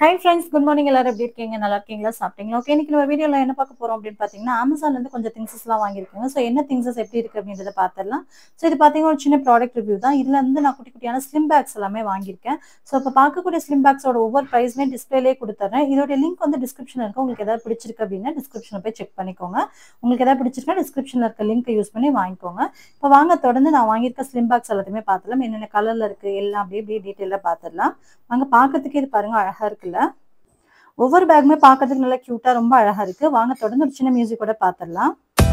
hi friends good morning எல்லாரும் எப்படி இருக்கீங்க நல்லா இருக்கீங்களா சாப்பிட்டீங்களா ஓகே இன்னைக்கு நம்ம வீடியோல என்ன பார்க்க போறோம் அப்படின்னு பார்த்தீங்கன்னா அமேசான்ல இருந்து கொஞ்சம் திங்ஸஸ்லாம் வாங்கியிருக்கேங்க ஸோ என்ன திங்ஸஸ் எப்படி இருக்கு அப்படின்றத பார்த்துடலாம் ஸோ இது பார்த்தீங்கன்னா ஒரு சின்ன ப்ராடக்ட் ரிவ்யூ தான் இதுல இருந்து நான் குட்டி குட்டியான ஸ்லிம் பேக்ஸ் எல்லாமே வாங்கியிருக்கேன் ஸோ இப்போ பார்க்கக்கூடிய ஸ்லிம் பேக்ஸோட ஒவ்வொரு ப்ரைஸ்மே டிஸ்பிளேலே கொடுத்துறேன் இதோட லிங்க் வந்து டிஸ்கிரிப்ஷன் இருக்கு உங்களுக்கு ஏதாவது பிடிச்சிருக்கு அப்படின்னா டிஸ்கிரிப்ஷனில் போய் செக் பண்ணிக்கோங்க உங்களுக்கு ஏதாவது பிடிச்சிருக்கா டிஸ்கிரிப்ஷனில் இருக்க லிங்க் யூஸ் பண்ணி வாங்கிக்கோங்க இப்போ வாங்க தொடர்ந்து நான் வாங்கியிருக்க ஸ்லிம் பேக்ஸ் எல்லாத்தையுமே பார்த்துலாம் என்னென்ன கலர்ல இருக்கு எல்லாம் அப்படியே அப்படியே டீட்டெயிலாக பார்த்துடலாம் வாங்க பார்க்கறதுக்கு இது பாருங்க அழகா இருக்குல்ல ஒவ்வொரு பேக்குமே பார்க்கறதுக்கு நல்லா கியூட்டா ரொம்ப அழகா இருக்கு வாங்க தொடர்ந்து ஒரு சின்ன மியூசிக் கூட பார்த்துடலாம்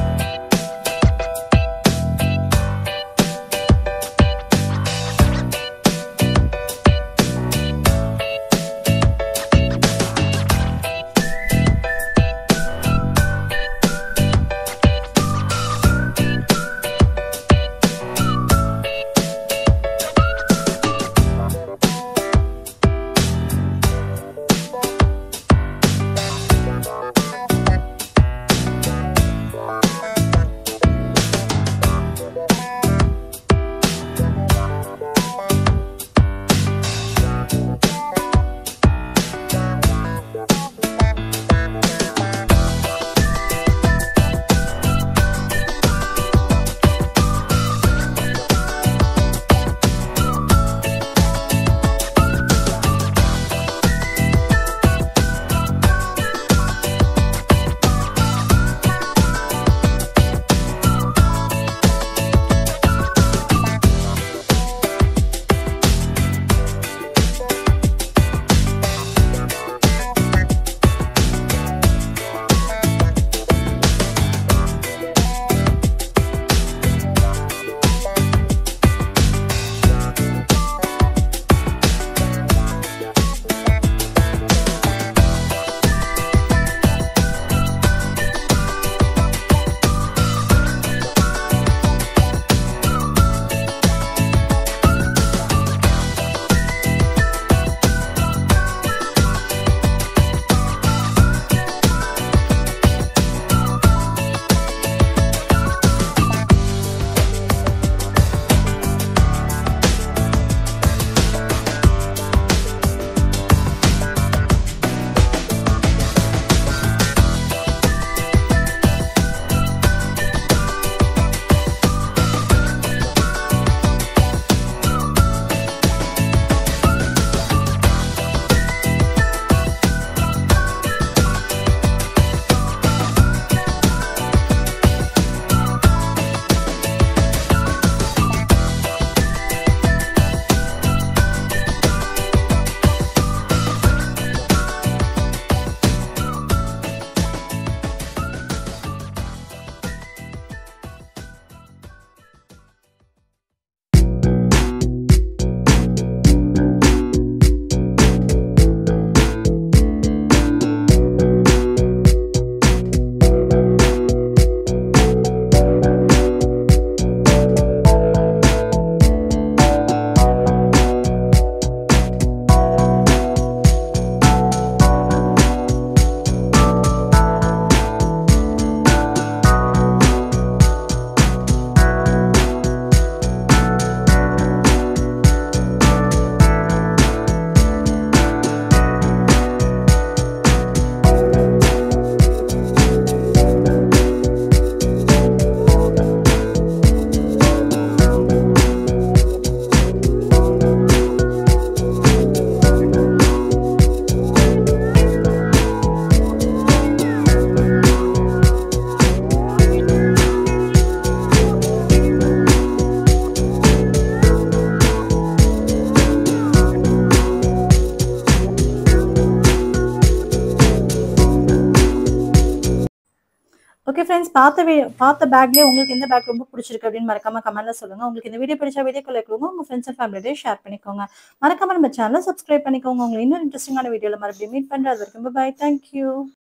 ஓகே ஃப்ரெண்ட்ஸ் பார்த்த வே பார்த்த பேக்லேயே உங்களுக்கு எந்த பேக் ரொம்ப பிடிச்சிருக்கு அப்படின்னு மறக்காம கமெண்ட்ல சொல்லுங்க உங்களுக்கு இந்த வீடியோ பிடிச்ச வீடியோ கொடுங்க உங்க ஃப்ரெண்ட்ஸ் அண்ட் ஃபேமிலியோட ஷேர் பண்ணிக்கோங்க மறக்காம நம்ம சேனலை சப்ஸ்கிரைப் பண்ணிக்கோங்க உங்களை இன்னும் இன்ட்ரெஸ்டிங்கான வீடியோல மறுபடியும் மீட் பண்றது வரைக்கும் பாய் தேங்க்யூ